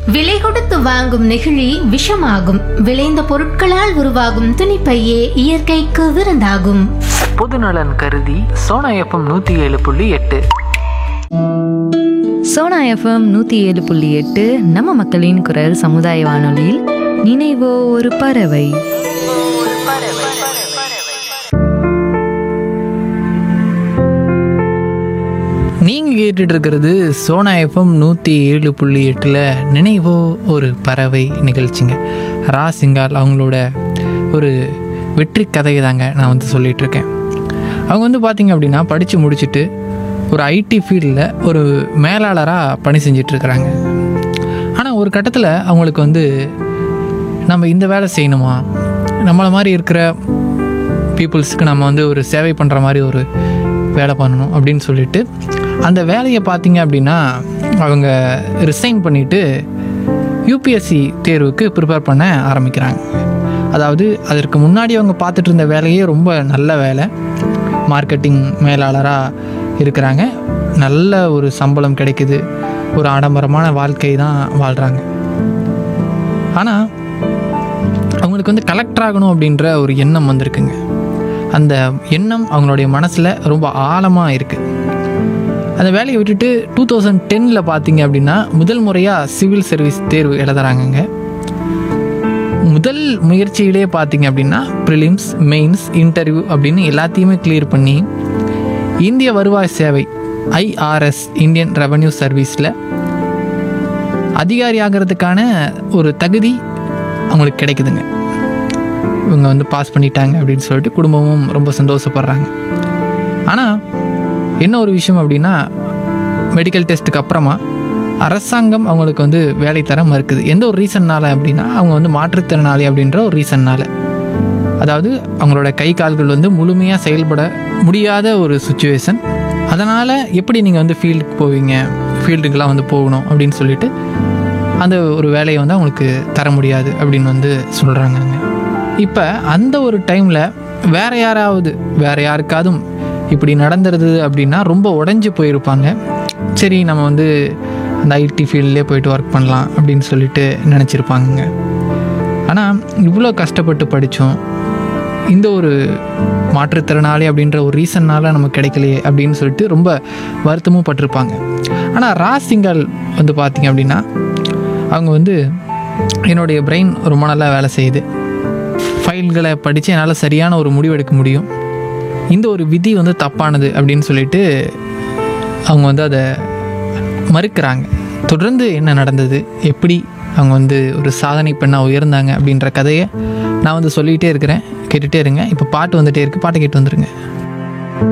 விலை கொடுத்து வாங்கும் நெகிழி விஷமாகும் விளைந்த பொருட்களால் உருவாகும் துணிப்பையே இயற்கைக்கு விருந்தாகும் பொதுநலன் கருதி சோனா எஃப்எம் நூற்றி ஏழு புள்ளி எட்டு சோனா எஃப்எம் நூற்றி ஏழு புள்ளி எட்டு நம்ம மக்களின் குரல் சமுதாய வானொலியில் நினைவோ ஒரு பறவை நீங்கள் கேட்டுட்டு இருக்கிறது சோனா எஃப்எம் நூற்றி ஏழு புள்ளி எட்டில் நினைவோ ஒரு பறவை நிகழ்ச்சிங்க ரா சிங்கால் அவங்களோட ஒரு வெற்றி கதையை தாங்க நான் வந்து சொல்லிட்டு இருக்கேன் அவங்க வந்து பார்த்தீங்க அப்படின்னா படித்து முடிச்சுட்டு ஒரு ஐடி ஃபீல்டில் ஒரு மேலாளராக பணி செஞ்சிட்ருக்கிறாங்க ஆனால் ஒரு கட்டத்தில் அவங்களுக்கு வந்து நம்ம இந்த வேலை செய்யணுமா நம்மளை மாதிரி இருக்கிற பீப்புள்ஸ்க்கு நம்ம வந்து ஒரு சேவை பண்ணுற மாதிரி ஒரு வேலை பண்ணணும் அப்படின்னு சொல்லிட்டு அந்த வேலையை பார்த்தீங்க அப்படின்னா அவங்க ரிசைன் பண்ணிவிட்டு யூபிஎஸ்சி தேர்வுக்கு ப்ரிப்பேர் பண்ண ஆரம்பிக்கிறாங்க அதாவது அதற்கு முன்னாடி அவங்க பார்த்துட்டு இருந்த வேலையே ரொம்ப நல்ல வேலை மார்க்கெட்டிங் மேலாளராக இருக்கிறாங்க நல்ல ஒரு சம்பளம் கிடைக்குது ஒரு ஆடம்பரமான வாழ்க்கை தான் வாழ்கிறாங்க ஆனால் அவங்களுக்கு வந்து கலெக்டர் ஆகணும் அப்படின்ற ஒரு எண்ணம் வந்திருக்குங்க அந்த எண்ணம் அவங்களுடைய மனசில் ரொம்ப ஆழமாக இருக்குது அந்த வேலையை விட்டுட்டு டூ தௌசண்ட் டென்னில் பார்த்தீங்க அப்படின்னா முதல் முறையாக சிவில் சர்வீஸ் தேர்வு எழுதுறாங்கங்க முதல் முயற்சியிலே பார்த்தீங்க அப்படின்னா ப்ரிலிம்ஸ் மெயின்ஸ் இன்டர்வியூ அப்படின்னு எல்லாத்தையுமே கிளியர் பண்ணி இந்திய வருவாய் சேவை ஐஆர்எஸ் இந்தியன் ரெவன்யூ சர்வீஸில் அதிகாரி ஆகிறதுக்கான ஒரு தகுதி அவங்களுக்கு கிடைக்குதுங்க இவங்க வந்து பாஸ் பண்ணிட்டாங்க அப்படின்னு சொல்லிட்டு குடும்பமும் ரொம்ப சந்தோஷப்படுறாங்க ஆனால் என்ன ஒரு விஷயம் அப்படின்னா மெடிக்கல் டெஸ்ட்டுக்கு அப்புறமா அரசாங்கம் அவங்களுக்கு வந்து வேலை தர மறுக்குது எந்த ஒரு ரீசன்னால் அப்படின்னா அவங்க வந்து மாற்றுத்திறனாளி அப்படின்ற ஒரு ரீசன்னால் அதாவது அவங்களோட கை கால்கள் வந்து முழுமையாக செயல்பட முடியாத ஒரு சுச்சுவேஷன் அதனால் எப்படி நீங்கள் வந்து ஃபீல்டுக்கு போவீங்க ஃபீல்டுக்கெலாம் வந்து போகணும் அப்படின்னு சொல்லிட்டு அந்த ஒரு வேலையை வந்து அவங்களுக்கு தர முடியாது அப்படின்னு வந்து சொல்கிறாங்கங்க இப்போ அந்த ஒரு டைமில் வேற யாராவது வேற யாருக்காவது இப்படி நடந்துருது அப்படின்னா ரொம்ப உடஞ்சி போயிருப்பாங்க சரி நம்ம வந்து அந்த ஐடி ஃபீல்ட்லேயே போயிட்டு ஒர்க் பண்ணலாம் அப்படின்னு சொல்லிட்டு நினச்சிருப்பாங்கங்க ஆனால் இவ்வளோ கஷ்டப்பட்டு படித்தோம் இந்த ஒரு மாற்றுத்திறனாளி அப்படின்ற ஒரு ரீசன்னால் நமக்கு கிடைக்கலையே அப்படின்னு சொல்லிட்டு ரொம்ப வருத்தமும் பட்டிருப்பாங்க ஆனால் ராசிங்கல் வந்து பார்த்திங்க அப்படின்னா அவங்க வந்து என்னுடைய பிரெயின் ரொம்ப நல்லா வேலை செய்யுது ஃபைல்களை படித்து என்னால் சரியான ஒரு முடிவு எடுக்க முடியும் இந்த ஒரு விதி வந்து தப்பானது அப்படின்னு சொல்லிட்டு அவங்க வந்து அதை மறுக்கிறாங்க தொடர்ந்து என்ன நடந்தது எப்படி அவங்க வந்து ஒரு சாதனை பெண்ணாக உயர்ந்தாங்க அப்படின்ற கதையை நான் வந்து சொல்லிகிட்டே இருக்கிறேன் கேட்டுகிட்டே இருங்க இப்போ பாட்டு வந்துகிட்டே இருக்குது பாட்டு கேட்டு வந்துருங்க